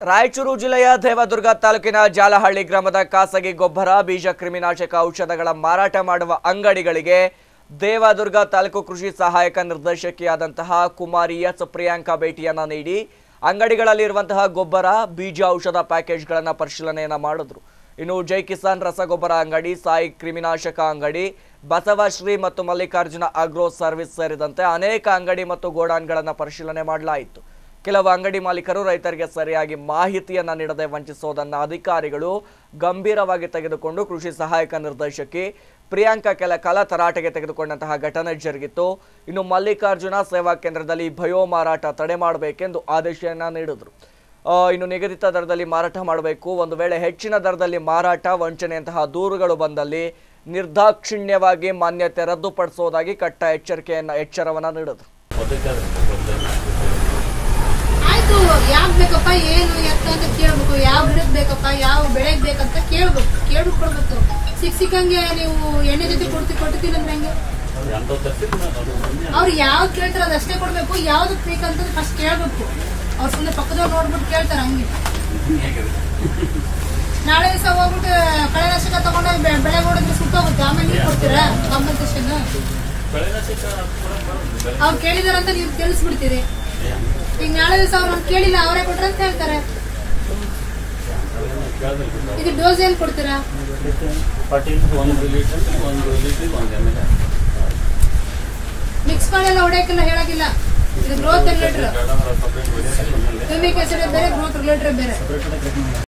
ರಾಯಚೂರು ಜಿಲ್ಲೆಯ ದೇವದುರ್ಗ ತಾಲೂಕಿನ ಜಾಲಹಳ್ಳಿ ಗ್ರಾಮದ ಖಾಸಗಿ ಗೊಬ್ಬರ ಬೀಜ ಕ್ರಿಮಿನಾಶಕ ಔಷಧಗಳ ಮಾರಾಟ ಮಾಡುವ ಅಂಗಡಿಗಳಿಗೆ ದೇವದುರ್ಗ ತಾಲೂಕು ಕೃಷಿ ಸಹಾಯಕ ನಿರ್ದೇಶಕಿಯಾದಂತಹ ಕುಮಾರಿ ಎಸ್ ಪ್ರಿಯಾಂಕಾ ಭೇಟಿಯನ್ನ ನೀಡಿ ಅಂಗಡಿಗಳಲ್ಲಿರುವಂತಹ ಗೊಬ್ಬರ ಬೀಜ ಔಷಧ ಪ್ಯಾಕೇಜ್ಗಳನ್ನು ಪರಿಶೀಲನೆಯನ್ನ ಮಾಡಿದ್ರು ಇನ್ನು ಜೈ ಕಿಸಾನ್ ರಸಗೊಬ್ಬರ ಅಂಗಡಿ ಸಾಯಿ ಕ್ರಿಮಿನಾಶಕ ಅಂಗಡಿ ಬಸವಶ್ರೀ ಮತ್ತು ಮಲ್ಲಿಕಾರ್ಜುನ ಅಗ್ರೋ ಸರ್ವಿಸ್ ಸೇರಿದಂತೆ ಅನೇಕ ಅಂಗಡಿ ಮತ್ತು ಗೋಡಾನ್ಗಳನ್ನು ಪರಿಶೀಲನೆ ಮಾಡಲಾಯಿತು ಕೆಲವು ಅಂಗಡಿ ಮಾಲೀಕರು ರೈತರಿಗೆ ಸರಿಯಾಗಿ ಮಾಹಿತಿಯನ್ನ ನೀಡದೆ ವಂಚಿಸೋದನ್ನ ಅಧಿಕಾರಿಗಳು ಗಂಭೀರವಾಗಿ ತೆಗೆದುಕೊಂಡು ಕೃಷಿ ಸಹಾಯಕ ನಿರ್ದೇಶಕಿ ಪ್ರಿಯಾಂಕಾ ಕೆಲ ಕಾಲ ತರಾಟೆಗೆ ತೆಗೆದುಕೊಂಡಂತಹ ಘಟನೆ ಜರುಗಿತ್ತು ಇನ್ನು ಮಲ್ಲಿಕಾರ್ಜುನ ಸೇವಾ ಕೇಂದ್ರದಲ್ಲಿ ಭಯೋ ಮಾರಾಟ ತಡೆ ಮಾಡಬೇಕೆಂದು ಆದೇಶವನ್ನ ನೀಡಿದ್ರು ಆ, ಇನ್ನು ನಿಗದಿತ ದರದಲ್ಲಿ ಮಾರಾಟ ಮಾಡಬೇಕು ಒಂದು ವೇಳೆ ಹೆಚ್ಚಿನ ದರದಲ್ಲಿ ಮಾರಾಟ ವಂಚನೆಯಂತಹ ದೂರುಗಳು ಬಂದಲ್ಲಿ ನಿರ್ದಾಕ್ಷಿಣ್ಯವಾಗಿ ಮಾನ್ಯತೆ ರದ್ದುಪಡಿಸುವುದಾಗಿ ಕಟ್ಟ ಎಚ್ಚರಿಕೆಯನ್ನ ಎಚ್ಚರವನ್ನ ನೀಡಿದ್ರು ಆಯ್ತು ಯಾವ್ದು ಬೇಕಪ್ಪ ಏನು ಎತ್ತ ಅಂತ ಕೇಳ್ಬೇಕು ಯಾವ ಗಿಡಕ್ ಬೇಕಪ್ಪ ಯಾವ ಬೆಳೆಗ್ ಬೇಕಂತ ಕೇಳ್ಬೇಕು ಕೇಳ್ಬಿಟ್ಟು ಕೊಡ್ಬೇಕು ಸಿಕ್ ಸಿಕ್ಕಂಗೆ ನೀವು ಎಣ್ಣೆ ಜೊತೆ ಕೊಡ್ತಿ ಕೊಡ್ತೀನಿ ಅಂದ್ರೆ ಹೆಂಗೆ ಅವ್ರು ಯಾವ್ದು ಕೇಳ್ತಾರ ಅದಷ್ಟೇ ಕೊಡ್ಬೇಕು ಯಾವ್ದಕ್ ಬೇಕಂತ ಫಸ್ಟ್ ಕೇಳ್ಬೇಕು ಅವ್ರು ಸುಮ್ಮನೆ ಪಕ್ಕದವ್ರು ನೋಡ್ಬಿಟ್ಟು ಕೇಳ್ತಾರ ಹಂಗೆ ನಾಳೆ ದಿವಸ ಹೋಗ್ಬಿಟ್ಟು ಕಳೆನಾಶಕ ತಗೊಂಡು ಬೆ- ಬೆಳೆ ಹೊಡೆದ್ರೆ ಸುಟ್ಟೋಗುತ್ತೆ ಆಮೇಲೆ ನೀವು ಕೊಡ್ತೀರಾ ಕಾಂಪನ್ಸೇಷನ್ ಅವ್ರು ಕೇಳಿದಾರಂತ ನೀವು ತಿಳಿಸ್ಬಿಡ್ತೀರಿ ಈಗ ನಾಳೆ ದಿವಸ ಅವ್ರು ಕೇಳಿಲ್ಲ ಅವರೇ ಕೊಟ್ರೆ ಅಂತ ಹೇಳ್ತಾರೆ ಇದು ಡೋಸ್ ಏನ್ ಕೊಡ್ತೀರಾ ಒಂದು ಲೀಟರ್ ಒಂದು ಲೀಟರ್ ಒಂದು ಎಮ್ ಎಲ್ ಮಿಕ್ಸ್ ಮಾಡೆಲ್ಲ ಹೊಡೆಯಕ್ಕೆಲ್ಲ ಹೇಳಕ್ಕಿಲ್ಲ ಇದು growth regulator separate humic acid ಬೇರೆ ಗ್ರೋತ್ ರಿಲೇಟರ್ ಬೇರೆ